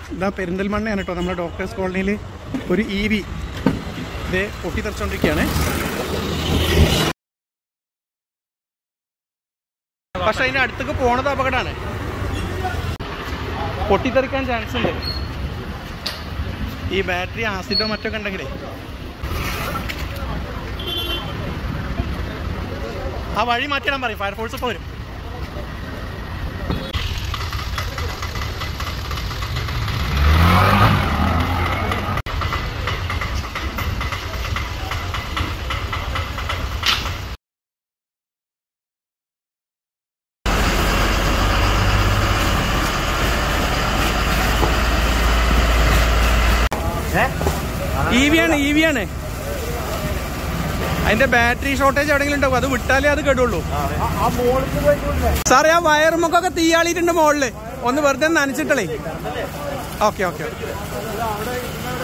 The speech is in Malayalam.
ഇതാ പെരിന്തൽമണ്ണയാണ് കേട്ടോ നമ്മുടെ ഡോക്ടേഴ്സ് കോളനിയിൽ ഒരു ഇ വി ഇത് പൊട്ടിത്തെറിച്ചോണ്ടിരിക്കുകയാണ് പക്ഷെ അതിന്റെ അടുത്തേക്ക് പോണത് അപകടമാണ് പൊട്ടിത്തെറിക്കാൻ ചാൻസ് ഉണ്ട് ഈ ബാറ്ററി ആസിഡോ മറ്റൊക്കെ ഉണ്ടെങ്കിലേ ആ വഴി മാറ്റിയിടാൻ പറയും ഫയർഫോഴ്സ് ഇപ്പോൾ വരും ഇ വി ആണ് ഇ വി ആണ് അതിന്റെ ബാറ്ററി ഷോർട്ടേജ് എവിടെയെങ്കിലും ഉണ്ടാവും അത് വിട്ടാലേ അത് കേടുള്ളൂ സാറേ ആ വയറുമൊക്കെ തീയാളിയിട്ടുണ്ട് മുകളില് ഒന്ന് വെറുതെ നനച്ചിട്ടളേ ഓക്കെ ഓക്കെ